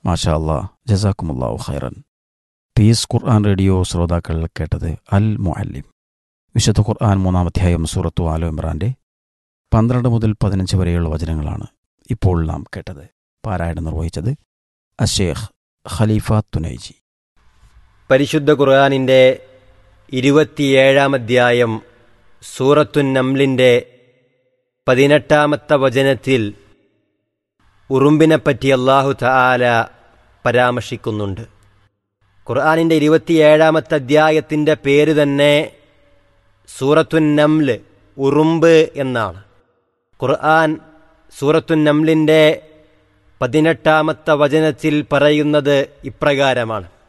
മാഷാ അല്ലാ ജസാക്കുമുല്ലാഹു ഖൈറൻ പീസ് ഖുർആൻ റേഡിയോ ശ്രോതാക്കൾ കേട്ടത് അൽ മുഅല്ലിം വിശുദ്ധ ഖുർആൻ മൂന്നാം അധ്യായം സൂറത്തു ആലോ ഇമ്രാന്റെ പന്ത്രണ്ട് മുതൽ പതിനഞ്ച് വരെയുള്ള വചനങ്ങളാണ് ഇപ്പോൾ നാം കേട്ടത് പാരായണം നിർവഹിച്ചത് അഷേഖ് ഖലീഫ തുനൈജി പരിശുദ്ധ ഖുർആാനിൻ്റെ ഇരുപത്തിയേഴാം അധ്യായം സൂറത്തുൻ നംലിൻ്റെ പതിനെട്ടാമത്തെ വചനത്തിൽ ഉറുമ്പിനെപ്പറ്റി അള്ളാഹു തആല പരാമർശിക്കുന്നുണ്ട് ഖുർആാനിൻ്റെ ഇരുപത്തിയേഴാമത്തെ അധ്യായത്തിൻ്റെ പേര് തന്നെ സൂറത്തുൻ നംല് ഉറുമ്പ് എന്നാണ് ഖുർആൻ സൂറത്തുൻ നംലിൻ്റെ പതിനെട്ടാമത്തെ വചനത്തിൽ പറയുന്നത് ഇപ്രകാരമാണ്